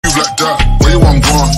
like that. Where you want gone?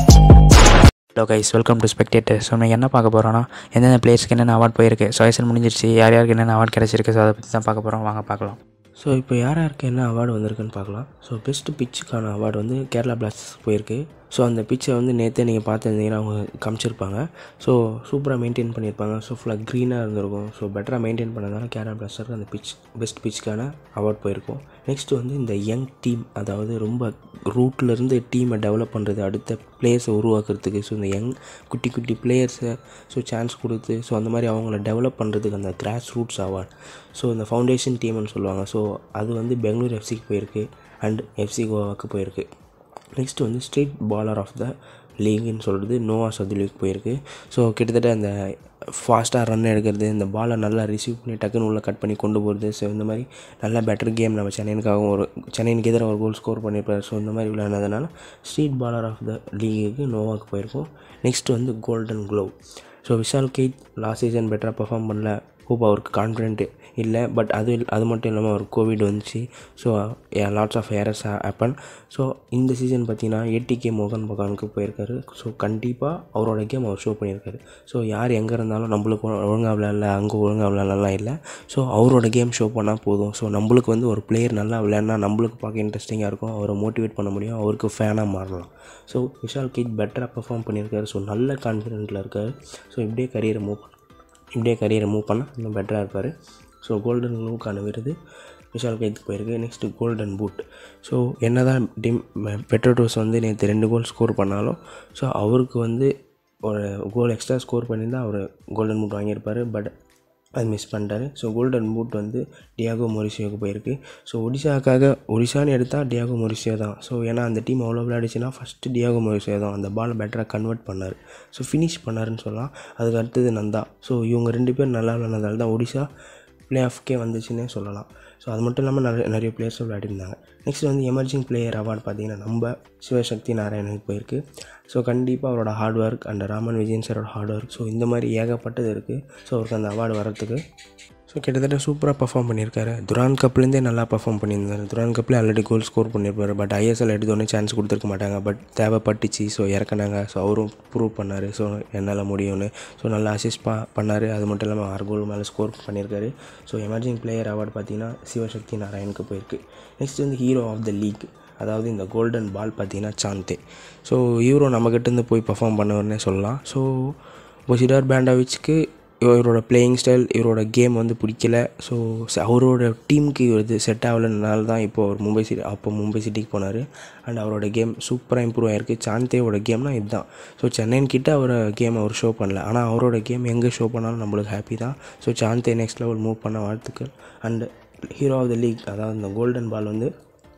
Hello guys welcome to spectator so நம்ம என்ன பார்க்க போகிறோம்னா எந்தெந்த பிளேயர்ஸ்க்கு என்னென்ன அவார்ட் போயிருக்கு ஸோ ஐஎஸ்எல் முடிஞ்சிருச்சு யார் யாருக்கு என்னென்ன அவார்ட் கிடச்சிருக்கு ஸோ அதை பற்றி தான் பார்க்க போகிறோம் வாங்க பார்க்கலாம் ஸோ இப்போ யார் யாருக்கு என்ன அவார்டு வந்திருக்குன்னு பார்க்கலாம் ஸோ பெஸ்ட் பிச்சுக்கான அவார்டு வந்து கேரளா பிளாஸ்டர்ஸ் போயிருக்கு ஸோ அந்த பிச்சை வந்து நேற்றே நீங்கள் பார்த்துருந்தீங்கன்னா அவங்க காமிச்சிருப்பாங்க ஸோ சூப்பராக மெயின்டைன் பண்ணியிருப்பாங்க ஸோ ஃபுல்லாக க்ரீனாக இருந்திருக்கும் ஸோ பெட்டராக மெயின்டைன் பண்ணதால கேரளா பிளாஸ்டருக்கு அந்த பிச் பெஸ்ட் பிச்சுக்கான அவார்ட் போயிருக்கும் நெக்ஸ்ட் வந்து இந்த யங் டீம் அதாவது ரொம்ப ரூட்லேருந்து டீமை டெவலப் பண்ணுறது அடுத்த பிளேயர்ஸை உருவாக்குறதுக்கு ஸோ இந்த யங் குட்டி குட்டி பிளேயர்ஸை ஸோ சான்ஸ் கொடுத்து ஸோ அந்த மாதிரி அவங்கள டெவலப் பண்ணுறதுக்கு அந்த கிராஸ் ரூட்ஸ் அவார்ட் ஸோ இந்த ஃபவுண்டேஷன் டீம்னு சொல்லுவாங்க ஸோ அது வந்து பெங்களூர் எஃப்சிக்கு போயிருக்கு அண்ட் எஃப்சி கோவாவுக்கு போயிருக்கு நெக்ஸ்ட் வந்து ஸ்ட்ரீட் பாலர் ஆஃப் த லீக்னு சொல்கிறது நோவா சதுலிக்கு போயிருக்கு ஸோ கிட்டத்தட்ட அந்த ஃபாஸ்ட்டாக ரன் எடுக்கிறது இந்த பாலை நல்லா ரிசீவ் பண்ணி டக்குன்னு உள்ளே கட் பண்ணி கொண்டு போகிறது ஸோ இந்த மாதிரி நல்ல பெட்டர் கேம் நம்ம சென்னைனுக்காகவும் ஒரு சென்னைக்கு எதிராக ஒரு கோல் ஸ்கோர் பண்ணியிருப்பார் ஸோ இந்த மாதிரி விளையாடுனதுனால ஸ்ட்ரீட் பாலர் ஆஃப் த லீகுக்கு நோவாக்கு போயிருக்கும் நெக்ஸ்ட் வந்து golden glove so Vishal Kaith last season பெட்டராக பர்ஃபார்ம் பண்ணல ஹோப் அவருக்கு கான்ஃபிடென்ட் இல்லை பட் அது இல்- அது மட்டும் இல்லாமல் அவருக்கு கோவிட் வந்துச்சு so lots of errors happen so இந்த சீசன் பார்த்தீங்கன்னா ஏடிகே மோகன் பகானுக்கு போயிருக்காரு ஸோ கண்டிப்பாக அவரோட கேம் அவர் ஷோ பண்ணியிருக்காரு ஸோ யார் எங்கே இருந்தாலும் நம்மளுக்கு ஒழுங்காக விளையாடல அங்கே ஒழுங்காக விளையாடலாம் இல்லை ஸோ அவரோட கேம் ஷோ பண்ணால் போதும் ஸோ நம்மளுக்கு வந்து ஒரு பிளேயர் நல்லா விளையாடினா நம்மளுக்கு பார்க்க இன்ட்ரெஸ்டிங்காக இருக்கும் அவரை மோட்டிவேட் பண்ண முடியும் அவருக்கு ஃபேனாக மாறலாம் ஸோ விஷால் கிட் பெட்டராக பெர்ஃபார்ம் பண்ணியிருக்காரு ஸோ நல்ல கான்ஃபிடென்ட்டில் இருக்கார் ஸோ இப்படியே கரியரை மூவ் இப்படியே கரியரை மூவ் பண்ணால் இன்னும் பெட்டராக இருப்பார் ஸோ கோல்டன் க்ளூக்கான விருது விஷால் கைத்துக்கு போயிருக்கு நெக்ஸ்ட்டு கோல்டன் பூட் ஸோ என்ன தான் டிம் பெட்ரோடோஸ் வந்து நேற்று ரெண்டு கோல் ஸ்கோர் பண்ணாலும் ஸோ அவருக்கு வந்து ஒரு கோல் எக்ஸ்ட்ரா ஸ்கோர் பண்ணியிருந்தால் அவர் கோல்டன் பூட் வாங்கியிருப்பார் பட் அது மிஸ் பண்ணிட்டாரு ஸோ கோல்டன் பூட் வந்து டியாகோ மொரிசியோக்கு போயிருக்கு ஸோ ஒடிசாக்காக ஒடிசான்னு எடுத்தால் டியாகோ மொரிசியோ தான் ஸோ ஏன்னா அந்த டீம் அவ்வளோ விளையாடிச்சுன்னா ஃபஸ்ட்டு டியாகோ மொரிசியோ தான் அந்த பால் பெட்டராக கன்வெர்ட் பண்ணார் ஸோ ஃபினிஷ் பண்ணாருன்னு சொல்லலாம் அதுக்கு அடுத்தது நந்தா ஸோ இவங்க ரெண்டு பேர் நல்லா விளையாடுனதால தான் ஒடிசா பிளே ஆஃப்கே வந்துச்சுன்னே சொல்லலாம் ஸோ அது மட்டும் இல்லாமல் நிறைய நிறைய பிளேயர்ஸும் விளையாடிருந்தாங்க நெக்ஸ்ட் வந்து எமர்ஜிங் பிளேயர் அவார்டு பார்த்தீங்கன்னா நம்ம சிவசக்தி நாராயணனுக்கு போயிருக்கு ஸோ கண்டிப்பாக அவரோட hard work and Raman Vijayan சாரோட ஹார்ட் ஒர்க் ஸோ இந்த மாதிரி ஏகப்பட்டது இருக்குது ஸோ அவருக்கு அந்த அவார்டு வரத்துக்கு ஸோ கிட்டத்தட்ட சூப்பராக பர்ஃபார்ம் பண்ணியிருக்காரு துரான் கப்லேருந்தே நல்லா பர்ஃபார்ம் பண்ணியிருந்தாரு துரான் கப்லேயே ஆல்ரெடி கோல் ஸ்கோர் பண்ணியிருப்பாரு பட் ஐஎஸ்எல் எடுத்தோடனே சான்ஸ் கொடுத்துருக்க மாட்டாங்க பட் தேவைப்பட்டுச்சு ஸோ இறக்குனாங்க ஸோ அவரும் ப்ரூவ் பண்ணார் ஸோ என்னால் முடியும்னு ஸோ நல்லா அசிஸ்ட் பா பண்ணார் அது மட்டும் இல்லாமல் ஆறு கோல் மேலே ஸ்கோர் பண்ணியிருக்காரு ஸோ எமர்ஜிங் பிளேயர் அவார்டு பார்த்தீங்கன்னா சிவசக்தி நாராயணுக்கு போயிருக்கு நெக்ஸ்ட் வந்து ஹீரோ ஆஃப் த லீக் அதாவது இந்த கோல்டன் பால் பார்த்தீங்கன்னா சாந்தே ஸோ ஹீரோ நம்மக்கிட்டேருந்து போய் பர்ஃபார்ம் பண்ணவர்னே சொல்லலாம் ஸோ பொசிடார் பேண்டாவிச்சுக்கு இவரோட பிளேயிங் ஸ்டைல் இவரோட கேம் வந்து பிடிக்கல ஸோ அவரோட டீமுக்கு இது செட் ஆகலனால தான் இப்போ அவர் மும்பை சிட்டி அப்போ மும்பை சிட்டிக்கு போனார் அண்ட் அவரோட கேம் சூப்பராக இம்ப்ரூவ் ஆயிருக்கு சாந்தேவோட கேம்னா இதுதான் ஸோ சென்னையின் கிட்ட அவரோட கேம் அவர் ஷோ பண்ணல ஆனால் அவரோட கேம் எங்கே ஷோ பண்ணாலும் நம்மளுக்கு ஹாப்பி தான் ஸோ சாந்தே நெக்ஸ்ட் லெவல் மூவ் பண்ண வாழ்த்துக்கள் and hero of the league அதாவது இந்த கோல்டன் பால் வந்து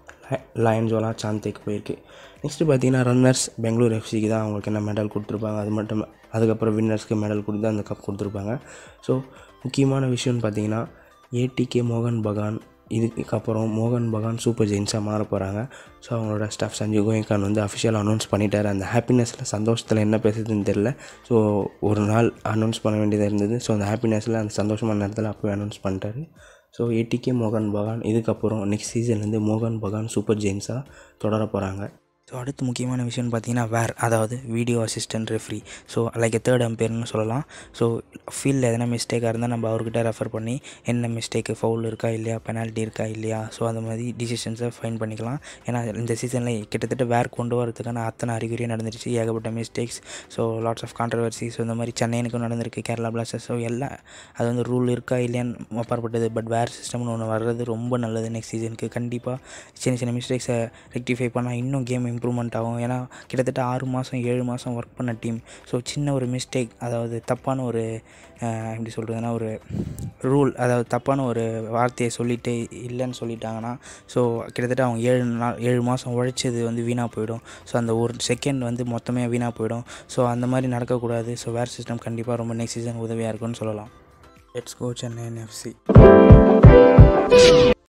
லயன்ஜோலா சாந்தேக்கு போயிருக்கு நெக்ஸ்ட்டு பார்த்தீங்கன்னா ரன்னர்ஸ் பெங்களூர் எஃப்சிக்கு தான் அவங்களுக்கு என்ன மெடல் கொடுத்துருப்பாங்க அது மட்டும் அதுக்கப்புறம் வின்னர்ஸ்க்கு மெடல் கொடுத்து அந்த கப் கொடுத்துருப்பாங்க ஸோ முக்கியமான விஷயம்னு பார்த்தீங்கன்னா ஏடிகே மோகன் பகான் இதுக்கப்புறம் மோகன் பகான் சூப்பர் ஜெயின்ஸாக மாற போகிறாங்க ஸோ அவங்களோட ஸ்டாஃப் சஞ்சய் கோயங்கான் வந்து அஃபிஷியல் அனௌன்ஸ் பண்ணிட்டார் அந்த ஹாப்பினஸில் சந்தோஷத்தில் என்ன பேசுறதுன்னு தெரில ஸோ ஒரு நாள் அனௌன்ஸ் பண்ண வேண்டியதாக இருந்தது ஸோ அந்த ஹாப்பினஸில் அந்த சந்தோஷமான நேரத்தில் அப்போவே அனௌன்ஸ் பண்ணிட்டாரு ஸோ ஏடிகே மோகன் பகான் இதுக்கப்புறம் நெக்ஸ்ட் சீசன்லேருந்து மோகன் பகான் சூப்பர் ஜெயின்ஸாக தொடர போகிறாங்க ஸோ அடுத்து முக்கியமான விஷயம்னு பார்த்தீங்கன்னா வேர் அதாவது video assistant referee so like third அம்பையர்னு சொல்லலாம் ஸோ ஃபீல்டில் எதனா மிஸ்டேக்காக இருந்தால் நம்ம அவர்கிட்ட ரெஃபர் பண்ணி என்ன மிஸ்டேக்கு ஃபவுல் இருக்கா இல்லையா பெனால்ட்டி இருக்கா இல்லையா ஸோ அந்த மாதிரி டிசிஷன்ஸை ஃபைன் பண்ணிக்கலாம் ஏன்னா இந்த சீசனில் கிட்டத்தட்ட வேர் கொண்டு வரதுக்கான அத்தனை அறிகுறியும் நடந்துருச்சு ஏகப்பட்ட mistakes so lots of controversy so இந்த மாதிரி சென்னைனுக்கும் நடந்திருக்கு கேரளா பிளாஸ்டர்ஸ் ஸோ எல்லாம் அது வந்து ரூல் இருக்கா இல்லையான்னு அப்பாற்பட்டது பட் வேர் சிஸ்டம்னு ஒன்று வர்றது ரொம்ப நல்லது நெக்ஸ்ட் சீசனுக்கு கண்டிப்பாக சின்ன சின்ன மிஸ்டேக்ஸை ரெக்டிஃபை பண்ணால் இன்னும் கேம் இம்ப்ரூவ்மெண்ட் ஆகும் ஏன்னா கிட்டத்தட்ட ஆறு மாதம் ஏழு மாதம் ஒர்க் பண்ண டீம் ஸோ சின்ன ஒரு மிஸ்டேக் அதாவது தப்பான ஒரு அஹ், எப்படி சொல்கிறதுனா ஒரு ரூல் அதாவது தப்பான ஒரு வார்த்தையை சொல்லிட்டு இல்லைன்னு சொல்லிட்டாங்கன்னா ஸோ கிட்டத்தட்ட அவங்க ஏழு நாள் ஏழு மாதம் உழைச்சது வந்து வீணாக போயிடும் ஸோ அந்த ஒரு செகண்ட் வந்து மொத்தமே வீணாக போயிடும் ஸோ அந்த மாதிரி நடக்கக்கூடாது ஸோ வேர் சிஸ்டம் கண்டிப்பாக ரொம்ப நெக்ஸ்ட் சீசன் உதவியாக இருக்கும்னு சொல்லலாம் லெட்ஸ் கோ சென்னை எஃப்சி